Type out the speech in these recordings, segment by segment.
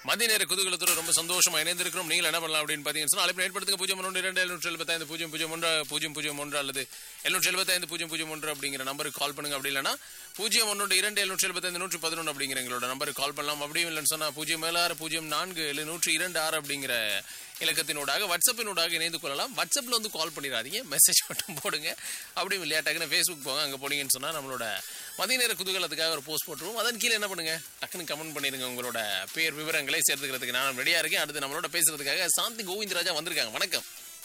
மதிய நேர குதூகலத்தோட ரொம்ப சந்தோஷமா இணைந்திருக்கிறோம் நீங்கள் என்ன பண்ணலாம் அப்படின்னு பாத்தீங்கன்னா சொன்னா, அழைப்பு ஏற்படுத்துங்க பூஜ்ஜியம் ஒன்று இரண்டு எழுநூற்றி எழுபத்தைந்து பூஜ்ஜியம் பூஜ்ஜியம் ஒன்று பூஜ்ஜியம் பூஜ்ஜியம் ஒன்று அல்லது எழுநூற்றி எழுபத்தைந்து பூஜ்ஜியம் பூஜ்ஜியம் ஒன்று அப்படிங்கிற நம்பருக்கு கால் பண்ணுங்க அப்படி இல்லைன்னா பூஜ்ஜியம் ஒன்று இரண்டு எழுநூற்றி எழுபத்தைந்து நூற்றி பதினொன்று அப்படிங்கிற எங்களோட நம்பருக்கு கால் பண்ணலாம் அப்படியும் இல்லைன்னு சொன்னா பூஜ்ஜியம் ஏழு ஆறு பூஜ்ஜியம் நான்கு ஏழு நூற்றி இரண்டு ஆறு அப்படிங்கிற இலக்கத்தினூடாக வாட்ஸ்அப்பினூடாக இணைந்து கொள்ளலாம் வாட்ஸ்அப்பில் வந்து கால் பண்ணிடாதீங்க மெசேஜ் மட்டும் போடுங்க அப்படியும் இல்லையா டக்குன்னு ஃபேஸ்புக் போங்க அங்கே போனீங்கன்னு சொன்னால் நம்மளோட மதிய நேர குதூகலத்துக்காக ஒரு போஸ்ட் போட்டுருவோம் அதன் கீழே என்ன பண்ணுங்க டக்குன்னு கமெண்ட் பண்ணிடுங்க உங்களோட பேர் விவரங்களை சேர்த்துக்கிறதுக்கு நான் ரெடியாக இருக்கேன் அடுத்து நம்மளோட பேசுறதுக்காக சாந்தி கோவிந்தராஜா வந்திருக்காங்க வணக்கம்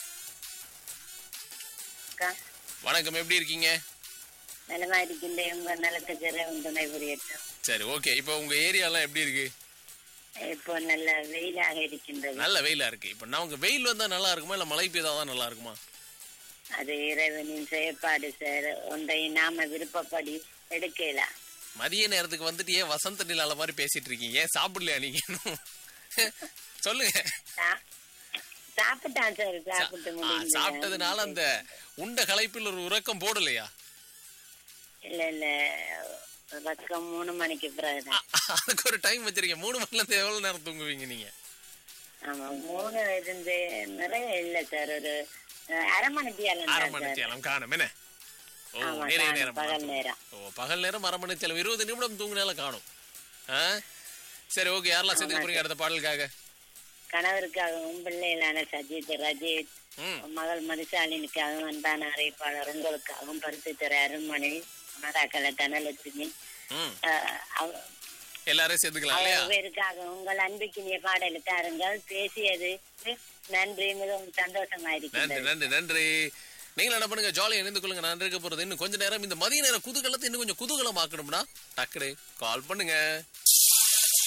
அக்கா, வணக்கம் எப்படி இருக்கீங்க நலமா இருக்கின்ற உங்க நலத்துக்கு இறைவன் துணை புரியட்டும் சரி ஓகே இப்போ உங்க ஏரியாலாம் எப்படி இருக்கு இப்போ நல்ல வெயிலாக இருக்கின்றது நல்ல வெயிலா இருக்கு இப்போ நான் உங்க வெயில் வந்தா நல்லா இருக்குமா இல்ல மழை பெய்தா தான் நல்லா இருக்குமா அது இறைவனின் செயற்பாடு சார் ஒன்றை நாம விருப்பப்படி எடுக்கலாம் மதிய நேரத்துக்கு வந்துட்டு ஏன் வசந்த நிலால மாதிரி பேசிட்டு இருக்கீங்க ஏன் சாப்பிடலையா நீங்க இன்னும்? சொல்லுங்க சா- சாப்பிட்டான் சார் சாப்பிட்டு ஆ, முடிஞ்சு சாப்பிட்டதுனால அந்த உண்ட களைப்பில் ஒரு உறக்கம் போடலையா இல்ல இல்ல பக்கம் மூணு மணிக்கு பிறகுதான் அதுக்கு ஒரு டைம் வச்சிருக்கீங்க மூணு மணில இருந்து எவ்வளவு நேரம் தூங்குவீங்க நீங்க ஆமா மூணு இருந்து நிறைய இல்ல சார் ஒரு அஹ், அரை மணிக்கு அரை மணி நேரம் காணும் என்ன ஓ ஆமா, நிறைய காணும், நேரம் பகல் நேரம். ஓ பகல் நேரம் அரை மணி நேரம் இருபது நிமிடம் தூங்குனால காணும் ஆ? சரி ஓகே யாரெல்லாம் சேர்த்துக்க போறீங்க அடுத்த பாடலுக்காக கணவருக்காகவும் பிள்ளைகளான சஜித் ரஜித் ம் மகள் மதிசாலினிக்காகவும் அன்பான அறிவிப்பாளர் உங்களுக்காகவும் பருத்து தர அருண்மணி மதாக்கல தனலட்சுமி ம் அஹ், அவ- எல்லாரையும் சேர்த்துக்கலாம் இல்லையா அவருக்காக உங்கள் அன்பிக்கினிய பாடலை தாருங்கள் பேசியது நன்றி மிகவும் சந்தோஷமா நன்றி இருக்கின்றது நன்றி நன்றி நீங்களும் என்ன பண்ணுங்க ஜாலியா இணைந்து கொள்ளுங்க நான் இருக்க போறது இன்னும் கொஞ்ச நேரம் இந்த மதிய நேரம் குதூகலத்தை இன்னும் கொஞ்சம் குதூகலம் ஆக்கணும்னா டக்குனு கால் பண்ணுங்க